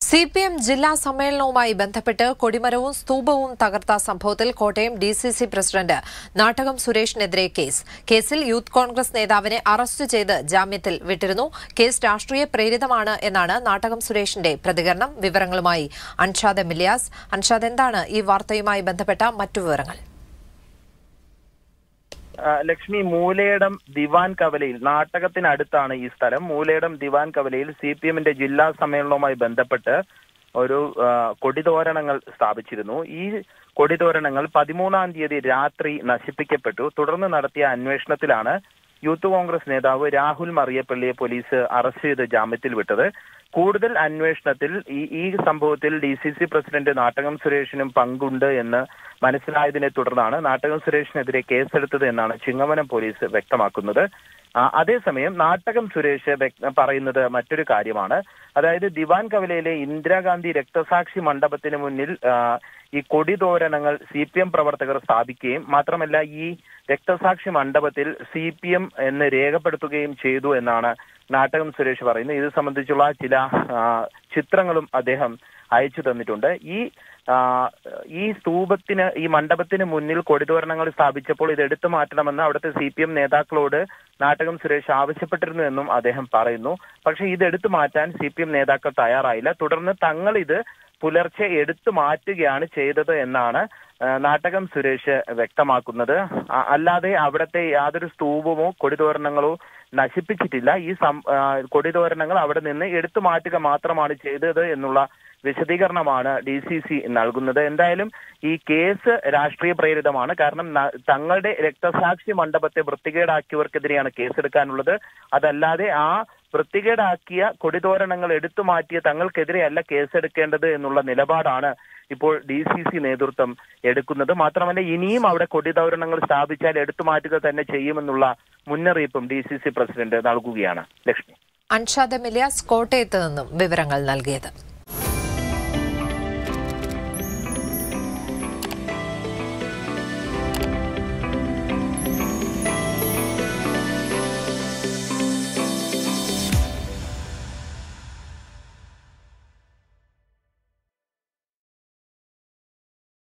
C P M ജില്ലാ സമ്മേളനവുമായി ബന്ധപ്പെട്ട് കൊടിമരവും സ്തൂപവും തകർത്ത സംഭവത്തിൽ Kottayam D C C president Nattakom സുരേഷിനെതിരെ കേസ് കേസിൽ യൂത്ത് കോൺഗ്രസ് നേതാവിനെ അറസ്റ്റ് ചെയ്ത് ജാമ്യത്തിൽ വിട്ടിരുന്നു കേസ് രാഷ്ട്രീയ പ്രേരിതമാണ് എന്നാണ് നാട്ടകം സുരേഷിന്റെ പ്രതികരണം വിവരങ്ങളുമായി അൻഷാദ് എമിലിയാസ് അൻഷാദ് എന്താണ് ഈ വാർത്തയുമായി ബന്ധപ്പെട്ട മറ്റു വിവരങ്ങൾ ആ, ലക്ഷ്മി മൂലയിടം ദിവാൻ കവലയിൽ നാട്ടകത്തിനടുത്താണ് ഈ സ്ഥലം മൂലയിടം ദിവാൻ കവലയിൽ സി പി എമ്മിന്റെ ജില്ലാ സമ്മേളനവുമായി ബന്ധപ്പെട്ട് ഒരു ആ, കൊടിതോരണങ്ങൾ സ്ഥാപിച്ചിരുന്നു ഈ കൊടിതോരണങ്ങൾ പതിമൂന്നാം തീയതി രാത്രി നശിപ്പിക്കപ്പെട്ടു തുടർന്ന് നടത്തിയ അന്വേഷണത്തിലാണ് യൂത്ത് കോൺഗ്രസ് നേതാവ് രാഹുൽ മറിയപ്പള്ളിയെ പോലീസ് അറസ്റ്റ് ചെയ്ത് ജാമ്യത്തിൽ വിട്ടത് കൂടുതൽ അന്വേഷണത്തിൽ ഈ ഈ സംഭവത്തിൽ D C C president Nattakom സുരേഷിനും പങ്കുണ്ട് എന്ന് മനസ്സിലായതിനെ തുടർന്നാണ് നാട്ടകം സുരേഷിനെതിരെ കേസെടുത്തത് എന്നാണ് ചിങ്ങവനം പോലീസ് വ്യക്തമാക്കുന്നത് ആ, അതേസമയം നാട്ടകം സുരേഷ് വ്യക്ത- പറയുന്നത് മറ്റൊരു കാര്യമാണ് അതായത് ദിവാൻ കവലയിലെ ഇന്ദിരാഗാന്ധി രക്തസാക്ഷി മണ്ഡപത്തിന് മുന്നിൽ ആ, ഈ കൊടിതോരണങ്ങൾ സി പി എം പ്രവർത്തകർ സ്ഥാപിക്കുകയും മാത്രമല്ല ഈ രക്തസാക്ഷി മണ്ഡപത്തിൽ സി പി എം എന്ന് രേഖപ്പെടുത്തുകയും ചെയ്തു എന്നാണ് നാട്ടകം സുരേഷ് പറയുന്നത് ഇത് സംബന്ധിച്ചുള്ള ചില ആ, ചിത്രങ്ങളും അദ്ദേഹം അയച്ചു തന്നിട്ടുണ്ട് ഈ ആ, ഈ സ്തൂപത്തിന് ഈ മണ്ഡപത്തിന് മുന്നിൽ കൊടിതോരണങ്ങൾ സ്ഥാപിച്ചപ്പോൾ ഇത് എടുത്തു മാറ്റണമെന്ന് അവിടുത്തെ സി പി എം നേതാക്കളോട് നാട്ടകം സുരേഷ് ആവശ്യപ്പെട്ടിരുന്നു എന്നും അദ്ദേഹം പറയുന്നു പക്ഷെ ഇത് എടുത്തു മാറ്റാൻ സി പി എം നേതാക്കൾ തയ്യാറായില്ല തുടർന്ന് തങ്ങൾ ഇത് പുലർച്ചെ എടുത്തു മാറ്റുകയാണ് ചെയ്തത് എന്നാണ് ആ, നാട്ടകം സുരേഷ് വ്യക്തമാക്കുന്നത് ആ, അല്ലാതെ അവിടുത്തെ യാതൊരു സ്തൂപമോ കൊടിതോരണങ്ങളോ നശിപ്പിച്ചിട്ടില്ല ഈ സം- ആ, കൊടിതോരണങ്ങൾ അവിടെ നിന്ന് എടുത്തു മാറ്റുക മാത്രമാണ് ചെയ്തത് എന്നുള്ള വിശദീകരണമാണ് ഡി സി സി നൽകുന്നത് എന്തായാലും ഈ കേസ് രാഷ്ട്രീയ പ്രേരിതമാണ് കാരണം ന- തങ്ങളുടെ രക്തസാക്ഷി മണ്ഡപത്തെ വൃത്തികേടാക്കിയവർക്കെതിരെയാണ് കേസെടുക്കാനുള്ളത് അതല്ലാതെ ആ വൃത്തികേടാക്കിയ കൊടിതോരണങ്ങൾ എടുത്തു മാറ്റിയ തങ്ങൾക്കെതിരെയല്ല കേസെടുക്കേണ്ടത് എന്നുള്ള നിലപാടാണ് ഇപ്പോൾ ഡി സി സി നേതൃത്വം എടുക്കുന്നത് മാത്രമല്ല ഇനിയും അവിടെ കൊടിതോരണങ്ങൾ സ്ഥാപിച്ചാൽ എടുത്തു മാറ്റുക തന്നെ ചെയ്യുമെന്നുള്ള മുന്നറിയിപ്പും ഡി സി സി പ്രസിഡന്റ് നൽകുകയാണ് ലക്ഷ്മി അൻഷാദ് എമിലിയാസ് കോട്ടയത്ത് നിന്നും വിവരങ്ങൾ നൽകിയത്